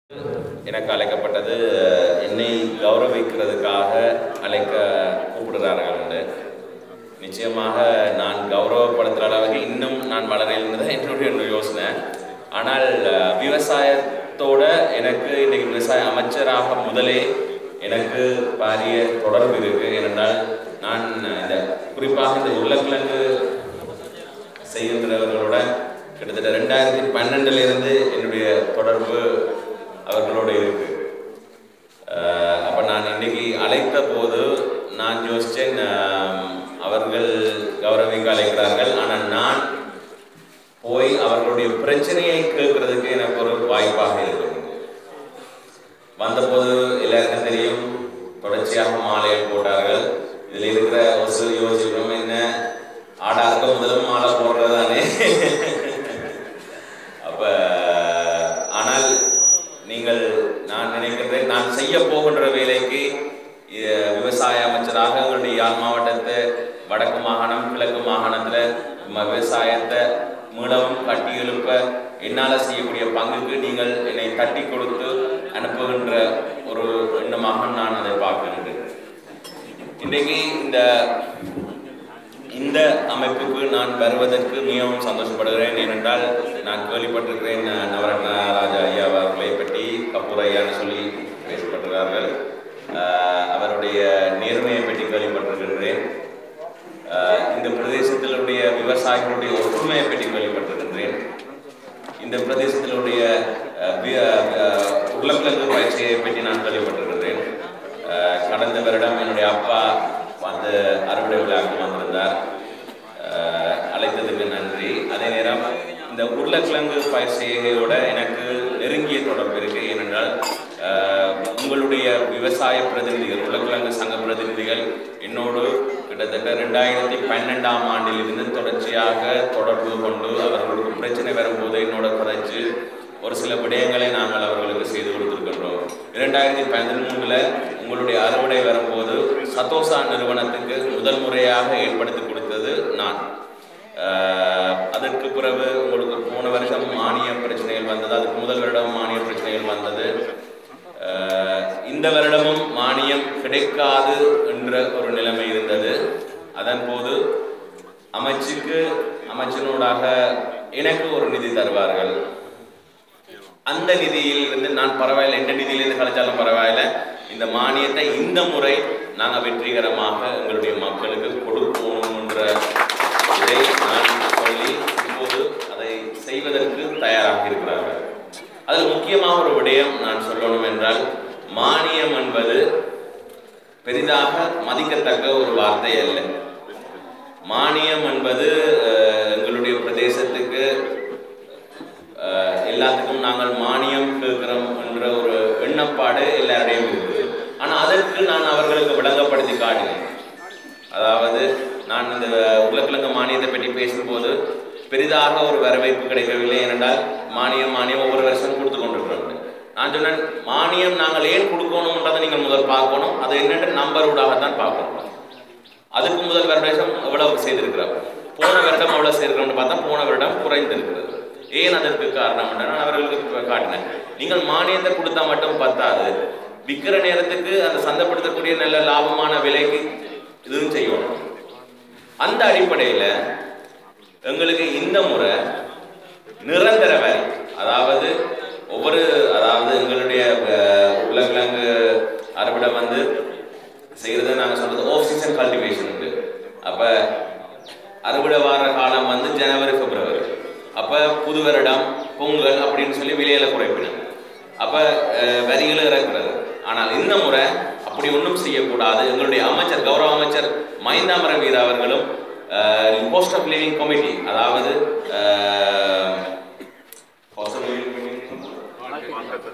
எனக்கு அழைக்கப்பட்டது அஹ், என்னை கௌரவிக்கிறதுக்காக அழைக்க கூப்பிடுறார்கள் என்று நிச்சயமாக நான் கௌரவப்படுத்துகிற அளவுக்கு இன்னும் நான் வளர இருந்தது என்னுடைய ஒரு யோசனை ஆனால் அஹ், விவசாயத்தோட எனக்கு இன்னைக்கு விவசாய அமைச்சராக முதலே எனக்கு பாரிய தொடர்பு இருக்கு ஏனென்றால் நான் இந்த குறிப்பாக இந்த உருளைக்கிழங்கு செய்கின்றவர்களோட கிட்டத்தட்ட ரெண்டாயிரத்தி பன்னெண்டுல இருந்து என்னுடைய தொடர்பு அவர்களோட இருக்கு அஹ் அப்ப நான் இன்னைக்கு அழைத்த போது நான் யோசிச்சேன் அஹ், அவர்கள் கௌரவிக்க அழைக்கிறார்கள் ஆனால் நான் போய் அவர்களுடைய பிரச்சனையை கேட்கறதுக்கு எனக்கு ஒரு வாய்ப்பாக இருக்கும் வந்தபோது எல்லாருக்கும் தெரியும் தொடர்ச்சியாக மாலைகள் போட்டார்கள் இதில் இருக்கிற ஒரு சில யோசிக்கணும் என்ன ஆடா இருக்க முதலும் மாலை போடுறது தானே அப்ப ஆனால் நீங்கள் நான் நினைக்கிறேன் நான் செய்ய போகின்ற வேலைக்கு அஹ், விவசாய அமைச்சராக எங்களுடைய யாழ் மாவட்டத்தை வடக்கு மாகாணம் கிழக்கு மாகாணத்துல ம- விவசாயத்தை மீளவும் கட்டி எழுப்ப என்னால் செய்யக்கூடிய பங்குக்கு நீங்கள் என்னை தட்டி கொடுத்து அனுப்புகின்ற ஒரு எண்ணமாக நான் அதை பார்க்கின்றேன் இன்றைக்கு இந்த இந்த அமைப்புக்கு நான் வருவதற்கு மிகவும் சந்தோஷப்படுகிறேன் ஏனென்றால் நான் கேள்விப்பட்டிருக்கிறேன் அஹ், நவரத்ன ராஜா ஐயா அவர்களை பற்றி கபூர் ஐயான்னு சொல்லி பேசப்பட்டிருக்கிறார்கள் அஹ், அவருடைய நேர்மையை பற்றி கேள்விப்பட்டிருக்கின்றேன் அஹ், இந்த பிரதேசத்திலுடைய விவசாயிகளுடைய ஒற்றுமையை பற்றி கேள்விப்பட்டிருக்கின்றேன் இந்த பிரதேசத்தினுடைய அஹ், வி- அஹ், உருளைக்கிழங்கு பயிற்சியை பற்றி நான் கேள்விப்பட்டிருக்கிறேன் அஹ், கடந்த வருடம் என்னுடைய அப்பா வந்து அறுவடை விழாவுக்கு வந்திருந்தார் அஹ், அழைத்ததுக்கு நன்றி அதே நேரம் இந்த உருளைக்கிழங்கு பயிற்சியோட எனக்கு நெருங்கிய தொடர்பு இருக்கு ஏனென்றால் அஹ், உங்களுடைய விவசாய பிரதிநிதிகள் உருளைக்கிழங்கு சங்க பிரதிநிதிகள் என்னோடு கிட்டத்தட்ட ரெண்டாயிரத்தி பன்னெண்டாம் ஆண்டிலிருந்து தொடர்ச்சியாக தொடர்பு கொண்டு அவர்களுக்கு பிரச்சனை வரும்போது என்னோட கதைச்சு ஒரு சில விடயங்களை நாங்கள் அவர்களுக்கு செய்து கொடுத்திருக்கின்றோம் இரண்டாயிரத்தி பதிமூணுல உங்களுடைய அறுவடை வரும்போது சத்தோசா நிறுவனத்துக்கு முதல் முறையாக ஏற்படுத்தி கொடுத்தது நான் ஆஹ் அதற்கு பிறகு உங்களுக்கு போன வருஷம் மானிய பிரச்சனைகள் வந்தது அதுக்கு முதல் வருடம் மானிய பிரச்சனைகள் வந்தது ஆஹ் இந்த வருடமும் மானியம் கிடைக்காது என்ற ஒரு நிலைமை இருந்தது அதன் போது அமைச்சுக்கு அமைச்சனூடாக எனக்கு ஒரு நிதி தருவார்கள் அந்த நிதியில் இருந்து நான் பரவாயில்ல எந்த நிதியிலிருந்து கழிச்சாலும் பரவாயில்ல இந்த மானியத்தை இந்த முறை நாங்கள் வெற்றிகரமாக எங்களுடைய மக்களுக்கு கொடுக்கணும்ன்ற இதை நான் சொல்லி இப்போது அதை செய்வதற்கு தயாராக இருக்கிறார்கள் அதில் முக்கியமாக ஒரு விடயம் நான் சொல்லணும் என்றால் மானியம் என்பது பெரிதாக மதிக்கத்தக்க ஒரு வார்த்தை அல்ல மானியம் என்பது அஹ், எங்களுடைய பிரதேசத்துக்கு அஹ், எல்லாத்துக்கும் நாங்கள் மானியம் கேட்கிறோம் என்ற ஒரு எண்ணப்பாடு எல்லாருடையும் இருக்குது ஆனால் அதற்கு நான் அவர்களுக்கு விளங்கப்படுத்தி காட்டினேன் அதாவது நான் இந்த உருளைக்கிழங்கு மானியத்தை பற்றி பேசும்போது பெரிதாக ஒரு வரவேற்பு கிடைக்கவில்லை ஏனென்றால் மானியம் மானியம் ஒவ்வொரு வருஷம் கொடுத்து கொண்டிருக்கிறோம் நான் சொன்னேன் மானியம் நாங்கள் ஏன் கொடுக்கணும்ன்றதை நீங்கள் முதல் பார்க்கணும் அது என்னென்று நம்பரோடாகத்தான் பார்க்கணும் அதுக்கு முதல் வருடம் எவ்வளவு செய்திருக்கிறோம் போன வருடம் எவ்வளவு செய்திருக்கிறோம்னு பார்த்தா போன வருடம் குறைந்திருக்கிறது ஏன் அதற்கு காரணம் என்று நான் அவர்களுக்கு காட்டினேன் நீங்கள் மானியத்தை கொடுத்தா மட்டும் பத்தாது விற்கிற நேரத்துக்கு அந்த சந்தைப்படுத்தக்கூடிய நல்ல லாபமான விலைக்கு இதுவும் செய்யணும் அந்த அடிப்படையில் எங்களுக்கு இந்த முறை நிரந்தர வரி அதாவது ஒவ்வொரு அதாவது எங்களுடைய அஹ், உருளைக்கிழங்கு அறுவடை வந்து செய்கிறது நாங்கள் சொல்றது ஆஃப் சீசன் கல்டிவேஷன் உண்டு அப்போ அறுவடை வார காலம் வந்து ஜனவரி பிப்ரவரி அப்போ புது வருடம் பொங்கல் அப்படின்னு சொல்லி விலையில குறைப்பினோம் அப்போ வரிகளை இறக்குறது ஆனால் இந்த முறை அப்படி ஒன்றும் செய்யக்கூடாது எங்களுடைய அமைச்சர் கௌரவ அமைச்சர் மைந்தாமர வீர அவர்களும் போஸ்ட் ஆஃப் லிவிங் கமிட்டி அதாவது அஹ், cost of living committee?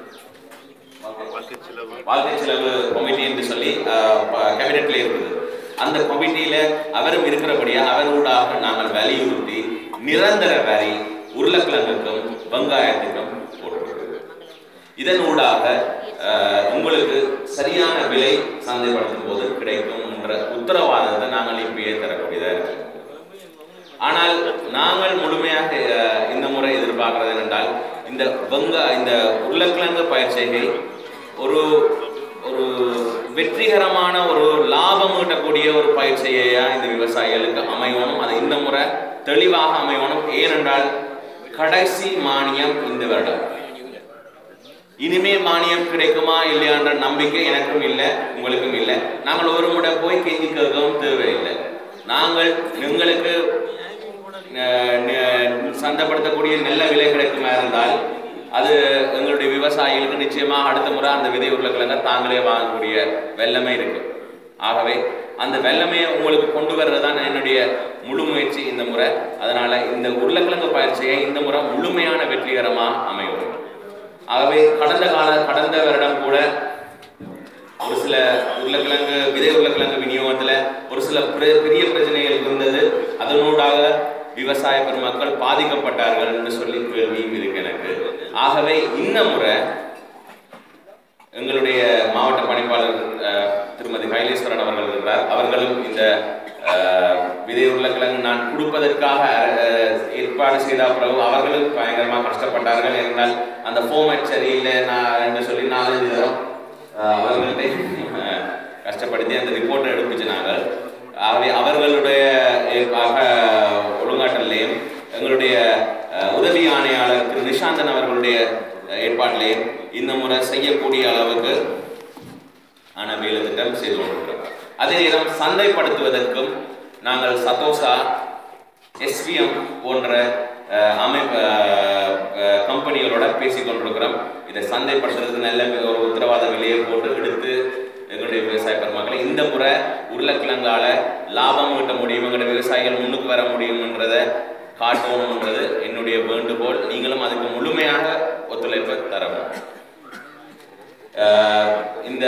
வாழ்க்கை செலவு கமிட்டி என்று சொல்லி கேபினெட்ல இருக்குது அந்த கமிட்டியில அவரும் இருக்கிறபடியா அவர் ஊடாக நாங்கள் வலியுறுத்தி நிரந்தர வரி உருளைக்கிழங்குக்கும் வெங்காயத்துக்கும் போட்டிருக்கிறது இதன் ஊடாக அஹ், உங்களுக்கு சரியான விலை சந்தைப்படுத்தும் போது கிடைக்கும் என்ற உத்தரவாதத்தை நாங்கள் இப்பயே தரக்கூடியதா இருக்கு ஆனால் நாங்கள் முழுமையாக அஹ், இந்த முறை எதிர்பார்க்கிறது என்னென்றால் இந்த வெங்க இந்த உருளைக்கிழங்கு பயிர் செய்கை ஒரு ஒரு வெற்றிகரமான ஒரு லாபம் ஈட்டக்கூடிய ஒரு பயிர் செய்யா இந்த விவசாயிகளுக்கு அமையணும் அது இந்த முறை தெளிவாக அமையணும் ஏனென்றால் கடைசி மானியம் இந்த வருடம் இனிமே மானியம் கிடைக்குமா இல்லையான்ற நம்பிக்கை எனக்கும் இல்லை உங்களுக்கும் இல்லை நாங்கள் ஒரு முறை போய் கெஞ்சி கேட்கவும் தேவையில்லை நாங்கள் எங்களுக்கு அஹ், ந- சந்தைப்படுத்தக்கூடிய நல்ல விலை கிடைக்குமா இருந்தால் அது எங்களுடைய விவசாயிகளுக்கு நிச்சயமாக அடுத்த முறை அந்த விதை உருளைக்கிழங்க தாங்களே வாங்கக்கூடிய வெள்ளமே இருக்கு ஆகவே அந்த வெள்ளமையை உங்களுக்கு கொண்டு வர்றது தான் என்னுடைய முழு முயற்சி இந்த முறை அதனால இந்த உருளைக்கிழங்கு பயிற்சியை இந்த முறை முழுமையான வெற்றிகரமாக அமையும் ஆகவே கடந்த கால கடந்த வருடம் கூட ஒரு சில உருளைக்கிழங்கு விதை உருளைக்கிழங்கு விநியோகத்தில் ஒரு சில பெரிய பெரிய பிரச்சனைகள் இருந்தது அதனூடாக விவசாய பெருமக்கள் பாதிக்கப்பட்டார்கள் என்று சொல்லி கேள்வியும் இருக்கு எனக்கு ஆகவே இந்த முறை எங்களுடைய மாவட்ட பணிப்பாளர் அஹ், திருமதி கைலேஸ்வரன் அவர்கள் இருக்கிறார் அவர்களும் இந்த அஹ், விதை உருளைக்கிழங்கு நான் கொடுப்பதற்காக அஹ், ஏற்பாடு செய்த பிறகு அவர்களும் பயங்கரமாக கஷ்டப்பட்டார்கள் என்றால் அந்த ஃபார்மேட் சரியில்லை நான் என்று சொல்லி நாலஞ்சு தரம் அஹ், அவர்கள்ட்ட அஹ், கஷ்டப்படுத்தி அந்த ரிப்போர்ட்டை எடுப்பிச்சு நாங்கள் ஆகவே அவர்களுடைய ஏற்பாக ஒழுங்காட்டலையும் எங்களுடைய அஹ், உதவி ஆணையாளர் திரு நிஷாந்தன் அவர்களுடைய அஹ், ஏற்பாட்டிலையும் இந்த முறை செய்யக்கூடிய அளவுக்கு ஆன வேலை திட்டம் செய்து கொண்டிருக்கிறோம் அதே நேரம் சந்தைப்படுத்துவதற்கும் நாங்கள் சதோசா எஸ்விஎம் போன்ற அஹ், அமைப்பு அஹ், அஹ், கம்பெனிகளோட பேசிக் கொண்டிருக்கிறோம் இதை சந்தைப்படுத்துறதுக்கு நல்ல ஒரு உத்தரவாத விலையை போட்டு எடுத்து எங்களுடைய விவசாய பெருமக்களை இந்த முறை உருளைக்கிழங்கால லாபம் ஈட்ட முடியும் எங்களுடைய விவசாயிகள் முன்னுக்கு வர முடியும்ன்றதை காட்டணும்ன்றது என்னுடைய வேண்டுகோள் நீங்களும் அதுக்கு முழுமையாக ஒத்துழைப்பு தரணும் அஹ், இந்த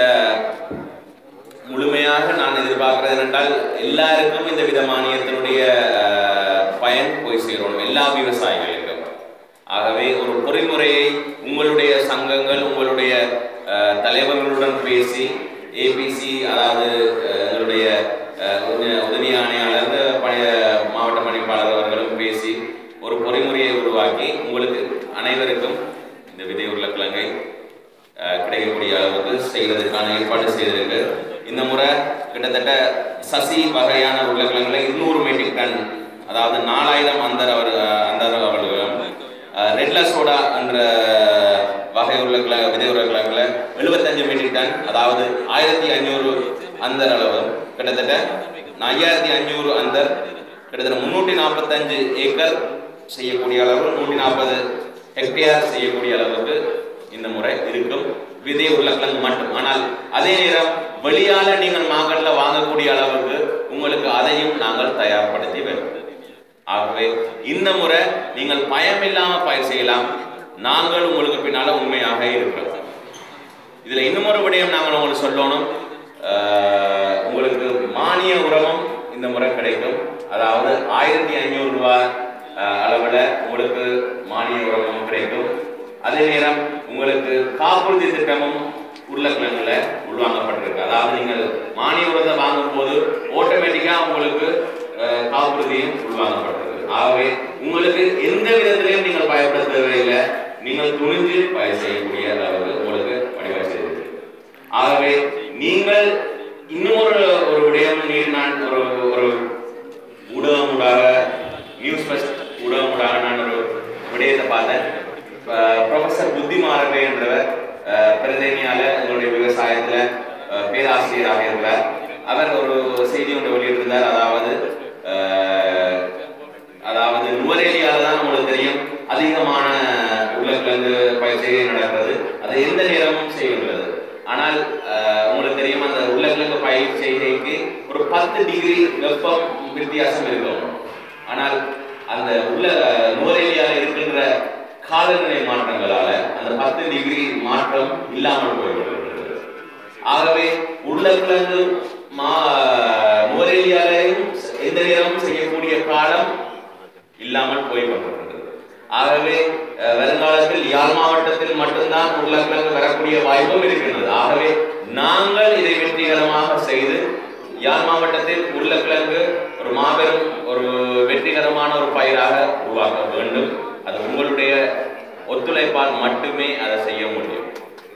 முழுமையாக நான் எதிர்பார்க்கிறது என்றால் எல்லாருக்கும் இந்த வித மானியத்தினுடைய அஹ், பயன் போய் சேரணும் எல்லா விவசாயிகளுக்கும் ஆகவே ஒரு பொறிமுறையை உங்களுடைய சங்கங்கள் உங்களுடைய அஹ், தலைவர்களுடன் பேசி ஏபிசி அதாவது அஹ், எங்களுடைய அஹ், உத- உதவி ஆணையாளர் பழைய மாவட்ட பணிப்பாளர் அவர்களும் பேசி ஒரு பொறிமுறையை உருவாக்கி உங்களுக்கு அனைவருக்கும் இந்த விதை உருளைக்கிழங்கை அஹ், கிடைக்கக்கூடிய அளவுக்கு செய்வதற்கான ஏற்பாடு செய்திருக்கு இந்த முறை கிட்டத்தட்ட சசி வகையான உருளைக்கிழங்குல இருநூறு மெட்ரிக் டன் அதாவது நாலாயிரம் அந்தர் அவர் அந்தர் அவர்களும் ரெட்ல சோடா என்ற வகை உருளைக்கிழ விதை உருளைக்கிழங்குல எழுபத்தஞ்சு மெட்ரிக் டன் அதாவது ஆயிரத்தி ஐநூறு அந்தர் அளவு கிட்டத்தட்ட ஐயாயிரத்தி ஐநூறு அந்தர் கிட்டத்தட்ட முன்னூற்றி நாற்பத்தஞ்சு ஏக்கர் செய்யக்கூடிய அளவு நூற்றி நாற்பது ஹெக்டேர் செய்யக்கூடிய அளவுக்கு இந்த முறை இருக்கும் விதை உருளைக்கிழங்கு மட்டும் ஆனால் அதே நேரம் வெளியால நீங்கள் மார்க்கெட்ல வாங்கக்கூடிய அளவுக்கு உங்களுக்கு அதையும் நாங்கள் தயார்படுத்தி வருவோம் ஆகவே இந்த முறை நீங்கள் பயமில்லாம பயிர் செய்யலாம் நாங்கள் உங்களுக்கு பின்னால உண்மையாக இருக்கிறோம் இதுல இன்னும் ஒரு விடயம் நாங்கள் உங்களுக்கு சொல்லணும் ஆஹ், உங்களுக்கு மானிய உரமும் இந்த முறை கிடைக்கும் அதாவது ஆயிரத்தி ஐநூறு ரூபாய் ஆஹ், அளவுல உங்களுக்கு மானிய உரமும் கிடைக்கும் அதே நேரம் உங்களுக்கு காப்புறுதி திட்டமும் உருளைக்கிழங்குல உள்வாங்கப்பட்டிருக்கு அதாவது நீங்கள் மானிய உரத்தை வாங்கும் போது ஆட்டோமேட்டிக்கா உங்களுக்கு ஆஹ், காப்புறுதியும் உள்வாங்கப்பட்டிருக்கு ஆகவே உங்களுக்கு எந்த விதத்திலையும் நீங்கள் பயப்பட தேவையில்லை நீங்கள் துணிஞ்சு பயிர் செய்யக்கூடிய அளவுக்கு உங்களுக்கு வடிவம் செய்திருக்கு ஆகவே நீங்கள் இன்னொரு ஒரு விடயம் நீர் நான் ஒரு ஒரு ஊடகமூடாக நியூஸ் ஃபஸ்ட் ஊடகமூடாக நான் ஒரு விடயத்தை பார்த்தேன் அஹ் ப்ரொஃபசர் புத்திமாரவே என்றவர் அஹ், பிரதேனியால எங்களுடைய விவசாயத்துல அஹ், பேராசிரியராக இருந்தார் அவர் ஒரு செய்தி ஒன்று வெளியிட்டிருந்தார் அதாவது அஹ், அதாவது நுவரேலியால தான் உங்களுக்கு தெரியும் அதிகமான உருளைக்கிழங்கு பயிர் செய்கை நடக்கிறது அது எந்த நேரமும் செய்கின்றது ஆனால் அஹ், உங்களுக்கு தெரியும் அந்த உருளைக்கிழங்கு பயிர் செய்கைக்கு ஒரு பத்து டிகிரி வெப்பம் வித்தியாசம் இருக்கும் ஆனால் அந்த உள்ள நுவரேலியால இருக்கின்ற காலநிலை மாற்றங்களால அந்த பத்து டிகிரி மாற்றம் இல்லாமல் போய்விடுகிறது ஆகவே உருளைக்கிழங்கு மா நுவரேலியாலையும் எந்த நேரமும் செய்யக்கூடிய காலம் இல்லாமல் போய் கொண்டிருக்கிறது ஆகவே அஹ், வருங்காலத்தில் யாழ் மாவட்டத்தில் மட்டும்தான் உருளைக்கிழங்கு வரக்கூடிய வாய்ப்பும் இருக்கின்றது ஆகவே நாங்கள் இதை வெற்றிகரமாக செய்து யாழ் மாவட்டத்தில் உருளைக்கிழங்கு ஒரு மாபெரும் ஒரு வெற்றிகரமான ஒரு பயிராக உருவாக்க வேண்டும் அது உங்களுடைய ஒத்துழைப்பால் மட்டுமே அதை செய்ய முடியும்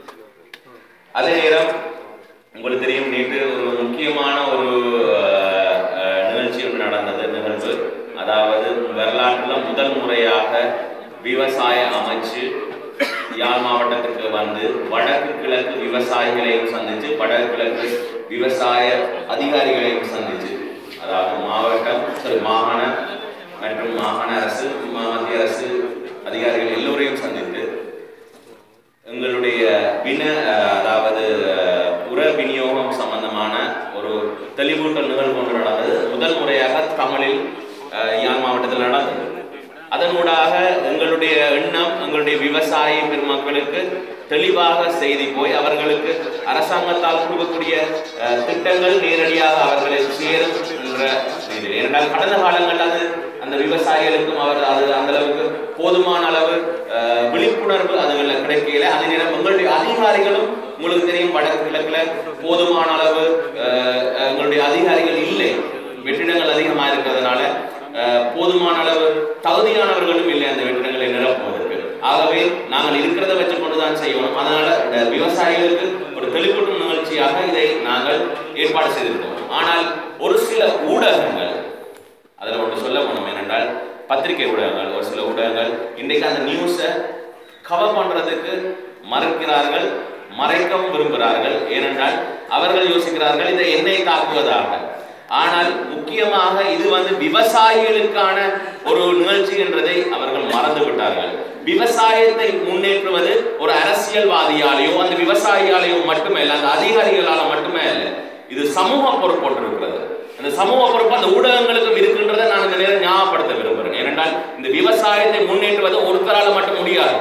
அதே நேரம் உங்களுக்கு தெரியும் நேற்று ஒரு முக்கியமான ஒரு அஹ், அஹ், நிகழ்ச்சி ஒன்று நடந்தது நிகழ்வு அதாவது வரலாற்றில் முதல் முறையாக விவசாய அமைச்சு யாழ் மாவட்டத்திற்கு வந்து வடக்கு கிழக்கு விவசாயிகளையும் சந்திச்சு வடக்கு கிழக்கு விவசாய அதிகாரிகளையும் சந்திச்சு அதாவது மாவட்டம் sorry, மாகாண மற்றும் மாகாண அரசு ம- மத்திய அரசு அதிகாரிகள் எல்லோரையும் சந்தித்து எங்களுடைய வின அஹ், அதாவது அஹ், உர விநியோகம் சம்பந்தமான ஒரு தெளிவூட்டல் நிகழ்வு ஒன்று நடந்தது முதல் முறையாக தமிழில் அஹ், யாழ் மாவட்டத்தில் நடந்தது அதனூடாக எங்களுடைய எண்ணம் எங்களுடைய விவசாய பெருமக்களுக்கு தெளிவாக செய்தி போய் அவர்களுக்கு அரசாங்கத்தால் கொடுக்கக்கூடிய அஹ், திட்டங்கள் நேரடியாக அவர்களை சேரும் என்ற செய்தி ஏனென்றால் கடந்த காலங்களில் அது அந்த விவசாயிகளுக்கும் அவர் அது அந்த அளவுக்கு போதுமான அளவு அஹ், விழிப்புணர்வு அதுகளில் கிடைக்கல அதே நேரம் எங்களுடைய அதிகாரிகளும் உங்களுக்கு தெரியும் வடக்கு கிழக்குல போதுமான அளவு அஹ், எங்களுடைய அதிகாரிகள் இல்லை வெற்றிடங்கள் அதிகமாக இருக்கிறதுனால அஹ், போதுமான அளவு தகுதியானவர்களும் இல்லை அந்த வெற்றிடங்களை நிரப்புவதற்கு ஆகவே நாங்கள் இருக்கிறத வச்சு கொண்டுதான் செய்யணும் அதனால இந்த விவசாயிகளுக்கு ஒரு தெளிவூட்டும் நிகழ்ச்சியாக இதை நாங்கள் ஏற்பாடு செய்திருக்கோம் ஆனால் ஒரு சில ஊடகங்கள் அதில் ஒன்று சொல்ல போனோம் என்னென்றால் பத்திரிகை ஊடகங்கள் ஒரு சில ஊடகங்கள் இன்றைக்கு அந்த நியூஸை கவர் பண்றதுக்கு மறுக்கிறார்கள் மறைக்கவும் விரும்புகிறார்கள் ஏனென்றால் அவர்கள் யோசிக்கிறார்கள் இதை என்னை தாக்குவதாக ஆனால் முக்கியமாக இது வந்து விவசாயிகளுக்கான ஒரு நிகழ்ச்சி என்றதை அவர்கள் மறந்து விட்டார்கள் விவசாயத்தை முன்னேற்றுவது ஒரு அரசியல்வாதியாலேயோ அந்த விவசாயியாலேயோ மட்டுமே இல்லை அந்த அதிகாரிகளால மட்டுமே இல்லை இது சமூக பொறுப்பொன்றிருக்கிறது அந்த சமூக பொறுப்பு அந்த ஊடகங்களுக்கும் இருக்கின்றதை நான் இந்த நேரம் ஞாபகப்படுத்த விரும்புகிறேன் ஏனென்றால் இந்த விவசாயத்தை முன்னேற்றுவது ஒருத்தரால மட்டும் முடியாது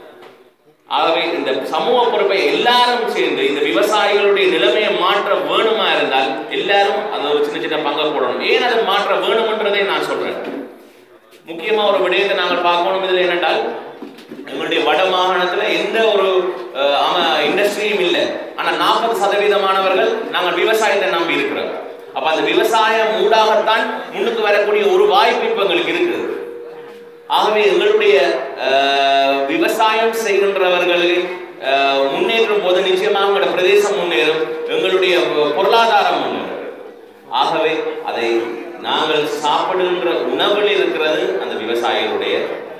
ஆகவே இந்த சமூக பொறுப்பை எல்லாரும் சேர்ந்து இந்த விவசாயிகளுடைய நிலைமையை மாற்ற வேணுமா இருந்தால் எல்லாரும் அது ஒரு சின்ன சின்ன பங்கை போடணும் ஏன் அதை மாற்ற வேணும்ன்றதை நான் சொல்றேன் முக்கியமா ஒரு விடயத்தை நாங்கள் பார்க்கணும் இதில் என்னென்றால் எங்களுடைய வட மாகாணத்துல எந்த ஒரு இண்டஸ்ட்ரியும் இல்லை ஆனா நாற்பது சதவீதமானவர்கள் நாங்கள் விவசாயத்தை நம்பி இருக்கிறோம் அப்ப அந்த விவசாயம் ஊடாகத்தான் முன்னுக்கு வரக்கூடிய ஒரு வாய்ப்பு இப்ப எங்களுக்கு இருக்குது ஆகவே எங்களுடைய அஹ், விவசாயம் செய்கின்றவர்களை அஹ், முன்னேற்றும் போது நிச்சயமாக எங்களுடைய பிரதேசம் முன்னேறும் எங்களுடைய பொருளாதாரம் முன்னேறும் ஆகவே அதை நாங்கள் சாப்பிடுகின்ற உணவில் இருக்கிறது அந்த விவசாயிகளுடைய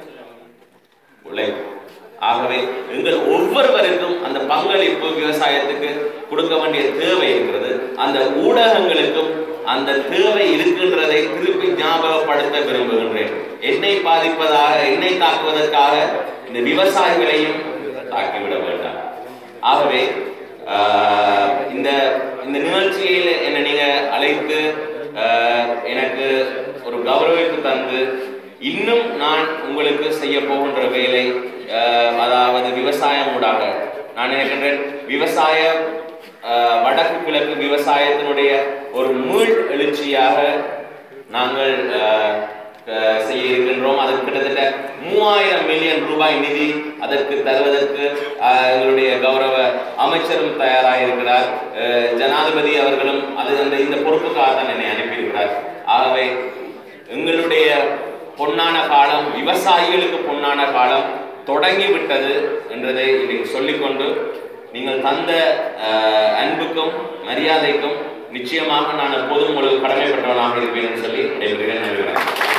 உழைப்பு ஆகவே எங்கள் ஒவ்வொருவருக்கும் அந்த பங்களிப்பு விவசாயத்துக்கு கொடுக்க வேண்டிய தேவை இருக்கிறது அந்த ஊடகங்களுக்கும் அந்த தேவை இருக்கின்றதை திருப்பி ஞாபகப்படுத்த விரும்புகின்றேன் என்னை பாதிப்பதாக என்னை தாக்குவதற்காக இந்த விவசாயிகளையும் தாக்கிவிட வேண்டாம் ஆகவே ஆஹ், இந்த இந்த நிகழ்ச்சியில் என்னை நீங்க அழைத்து ஆஹ், எனக்கு ஒரு கௌரவிப்பு தந்து இன்னும் நான் உங்களுக்கு செய்ய போகின்ற வேலை ஆஹ், அதாவது விவசாயம் ஊடாக நான் நினைக்கின்றேன் விவசாய ஆஹ், வடக்கு கிழக்கு விவசாயத்தினுடைய ஒரு மீள் எழுச்சியாக நாங்கள் ஆஹ், ஆஹ், செய்ய இருக்கின்றோம் அதுக்கு கிட்டத்தட்ட மூவாயிரம் மில்லியன் ரூபாய் நிதி அதற்கு தருவதற்கு ஆஹ், எங்களுடைய கௌரவ அமைச்சரும் தயாராக இருக்கிறார் ஆஹ், ஜனாதிபதி அவர்களும் அது அந்த இந்த பொறுப்புக்காக தான் என்னை அனுப்பியிருக்கிறார் ஆகவே எங்களுடைய பொன்னான காலம் விவசாயிகளுக்கு பொன்னான காலம் தொடங்கி விட்டது என்றதை இன்றைக்கு சொல்லிக்கொண்டு நீங்கள் தந்த ஆஹ், அன்புக்கும் மரியாதைக்கும் நிச்சயமாக நான் எப்போதும் உங்களுக்கு கடமைப்பட்டவனாக இருப்பேன் என்று சொல்லி விடைபெறுகிறேன் நல்கிறேன்